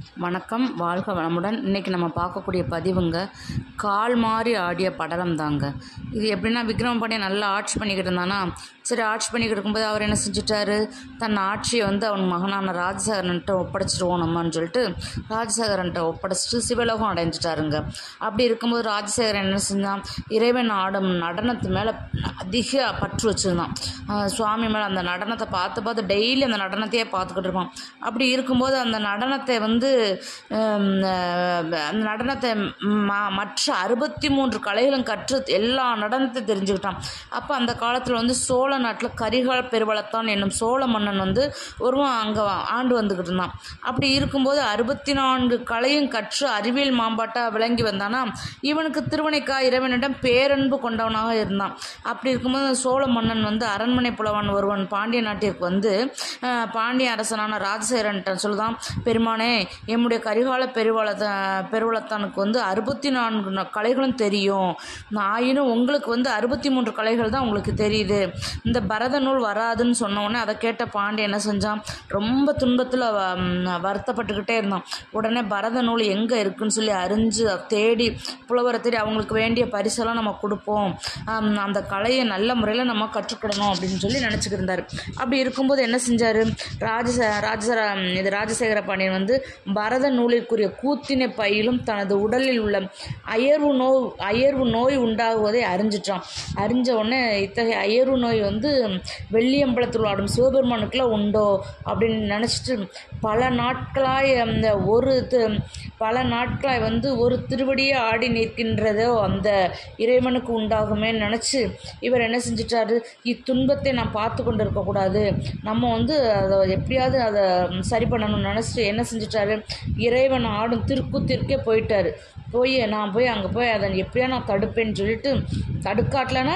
வணக்கம் வாழ்க வளமுடன் இன்றைக்கி நம்ம பார்க்கக்கூடிய பதிவுங்க கால் மாறி ஆடிய படலம் தாங்க இது எப்படின்னா விக்ரம பாண்டியன் நல்லா ஆட்சி பண்ணிக்கிட்டு இருந்தானா சரி ஆட்சி பண்ணிக்கிட்டு இருக்கும்போது அவர் என்ன செஞ்சுட்டாரு தன் ஆட்சியை வந்து அவன் மகனான ராஜசேகரன்ட்ட ஒப்படைச்சிருவோம் நம்மன்னு சொல்லிட்டு ராஜசேகரன்ட்ட ஒப்படைச்சிட்டு சிவலோகம் அடைஞ்சிட்டாருங்க அப்படி இருக்கும்போது ராஜசேகரன் என்ன செஞ்சான் இறைவன் ஆடும் நடனத்து மேலே அதிக பற்று வச்சுருந்தான் ஆஹ் சுவாமி மேலே அந்த நடனத்தை பார்த்து பார்த்து டெய்லி அந்த நடனத்தையே பார்த்துக்கிட்டு இருப்பான் அப்படி இருக்கும்போது அந்த நடனத்தை வந்து ஹம், அஹ், அந்த நடனத்தை ம- மற்ற அறுபத்தி மூன்று கலைகளும் கற்று எல்லா நடனத்தையும் தெரிஞ்சுக்கிட்டான் அப்போ அந்த காலத்தில் வந்து சோழ நாட்டில் கரிகால் பெருவளத்தான் என்னும் சோழ மன்னன் வந்து ஒருவன் அங்கே ஆண்டு வந்துக்கிட்டு இருந்தான் அப்படி இருக்கும்போது அறுபத்தி நான்கு கலையும் கற்று அறிவியல் மாம்பாட்டா விளங்கி வந்தானா இவனுக்கு திருவனைக்கா இறைவனிடம் பேரன்பு கொண்டவனாக இருந்தான் அப்படி இருக்கும்போது அந்த சோழ மன்னன் வந்து அரண்மனை புலவன் ஒருவன் பாண்டிய நாட்டிற்கு வந்து அஹ், பாண்டிய அரசனான ராஜசேகரன்ட்ட சொல்லுதான் பெருமானே எம்முடைய கரிகால பெருவளத்த பெருவளத்தானுக்கு வந்து அறுபத்தி நான்கு ந- கலைகளும் தெரியும் ஆயினும் உங்களுக்கு வந்து அறுபத்தி மூன்று கலைகள் தான் உங்களுக்கு தெரியுது இந்த பரத நூல் வராதுன்னு சொன்ன உடனே அதை கேட்ட பாண்டி என்ன செஞ்சான் ரொம்ப துன்பத்தில் வருத்தப்பட்டுக்கிட்டே இருந்தான் உடனே பரத நூல் எங்கே இருக்குன்னு சொல்லி அறிஞ்சு தேடி புலவரை தேடி அவங்களுக்கு வேண்டிய பரிசெல்லாம் நம்ம கொடுப்போம் ஆம், அந்த கலையை நல்ல முறையில் நம்ம கற்றுக்கிடணும் அப்படின்னு சொல்லி நினச்சிக்கிட்டு இருந்தார் அப்படி இருக்கும்போது என்ன செஞ்சார் ராஜச ராஜசர இது ராஜசேகர பாண்டியன் வந்து பரத நூலிற்குரிய கூத்தினை பயிலும் தனது உடலில் உள்ள அயர்வு நோய் அயர்வு நோய் உண்டாகுவதை அறிஞ்சிட்டான் அறிஞ்ச உடனே இத்தகைய அயர்வு நோய் வந்து வெள்ளியம்பலத்தில் ஆடும் சிவபெருமானுக்குலாம் உண்டோ அப்படின்னு நினச்சிட்டு பல நாட்களாய் அந்த ஒரு தி- பல நாட்களாய் வந்து ஒரு திருவடியே ஆடி நிற்கின்றதோ அந்த இறைவனுக்கு உண்டாகுமேன்னு நினச்சி இவர் என்ன செஞ்சிட்டாரு இத்துன்பத்தை நான் பார்த்து கொண்டு இருக்கக்கூடாது நம்ம வந்து அதை எப்படியாவது அதை சரி பண்ணணும்னு நினச்சிட்டு என்ன செஞ்சிட்டாரு இறைவன் ஆடும் திருக்கூத்திற்கே போயிட்டாரு போய் நான் போய் அங்கே போய் அதை எப்படியா நான் தடுப்பேன்னு சொல்லிட்டு தடுக்காட்டலன்னா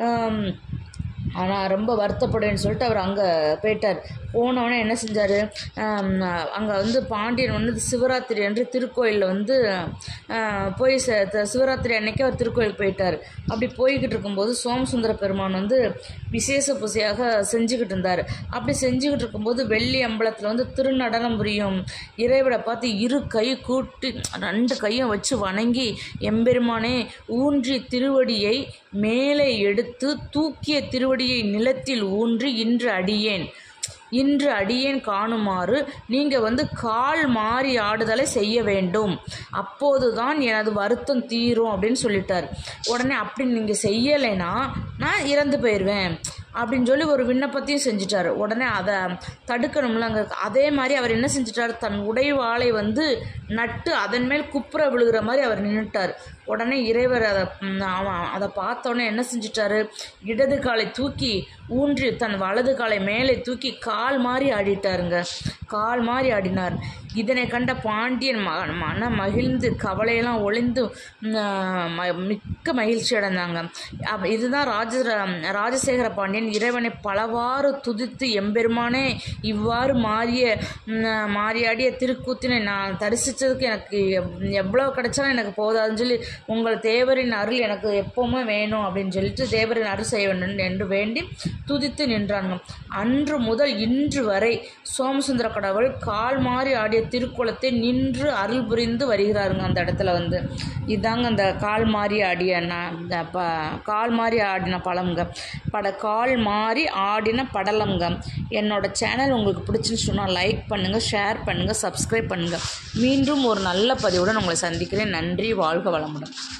ஆனால் ரொம்ப வருத்தப்படுவேன்னு சொல்லிட்டு அவர் அங்கே போயிட்டார் போனவொடனே என்ன செஞ்சார் அங்கே வந்து பாண்டியன் வந்து சிவராத்திரி அன்று திருக்கோயிலில் வந்து ஆஹ், போய் ச த- சிவராத்திரி அன்னைக்கு அவர் திருக்கோயில் போயிட்டார் அப்படி போய்கிட்டு இருக்கும்போது சோமசுந்தர பெருமான் வந்து விசேஷ பூசையாக செஞ்சுக்கிட்டு இருந்தார் அப்படி செஞ்சுக்கிட்டு இருக்கும்போது வெள்ளி அம்பலத்தில் வந்து திருநடனம் புரியும் இறைவனை பார்த்து இரு கை கூட்டி ரெண்டு கையும் வச்சு வணங்கி எம்பெருமானே ஊன்றி திருவடியை மேலே எடுத்து தூக்கிய திருவடியை நிலத்தில் ஊன்றி இன்று அடியேன் இன்று அடியேன் காணுமாறு நீங்கள் வந்து கால் மாறி ஆடுதலை செய்ய வேண்டும் அப்போதுதான் எனது வருத்தம் தீரும் அப்படின்னு சொல்லிட்டார் உடனே அப்படி நீங்கள் செய்யலைன்னா நான் இறந்து போயிடுவேன் அப்படின்னு சொல்லி ஒரு விண்ணப்பத்தையும் செஞ்சிட்டாரு உடனே அதை தடுக்கணும்ல அங்கே அதே மாதிரி அவர் என்ன செஞ்சிட்டார் தன் உடைவாளை வந்து நட்டு அதன் மேல் குப்புற விழுகிற மாதிரி அவர் நின்றுட்டார் உடனே இறைவர் அதை ம், அவன் அதை பார்த்தோன்னே என்ன செஞ்சிட்டாரு இடது காலை தூக்கி ஊன்றி தன் வலது காலை மேலே தூக்கி கால் மாதிரி ஆடிட்டாருங்க கால் மாதிரி ஆடினார் இதனை கண்ட பாண்டியன் ம மன மகிழ்ந்து கவலையெல்லாம் ஒளிந்து ம், ம- மிக்க மகிழ்ச்சி அடைந்தாங்க அப்ப இதுதான் ராஜ ராஜசேகர பாண்டியன் இறைவனை பலவாறு துதித்து எம்பெருமானே இவ்வாறு மாறிய ம், மாறியாடிய திருக்கூத்தினை நான் தரிசித்ததுக்கு எனக்கு எவ்- எவ்வளவு கிடைச்சாலும் எனக்கு போதாதுன்னு சொல்லி உங்கள் தேவரின் அருள் எனக்கு எப்பவுமே வேணும் அப்படின்னு சொல்லிட்டு தேவரின் அருள் செய்ய வேண்டும் என்று வேண்டி துதித்து நின்றாங்க அன்று முதல் இன்று வரை சோமசுந்தர கடவுள் கால் மாறி ஆடிய திருக்குளத்தை நின்று அருள் புரிந்து வருகிறாருங்க அந்த இடத்துல வந்து இதாங்க அந்த கால் மாறி ஆடிய ந- இந்த ப கால் மாறி ஆடின பழம்ங்க பட கால் மாறி ஆடின படலம்ங்க என்னோட சேனல் உங்களுக்கு பிடிச்சுன்னு சொன்னால் லைக் பண்ணுங்கள் ஷேர் பண்ணுங்கள் சப்ஸ்கிரைப் பண்ணுங்கள் மீண்டும் ஒரு நல்ல பதிவுடன் உங்களை சந்திக்கிறேன் நன்றி வாழ்க வளமுடன்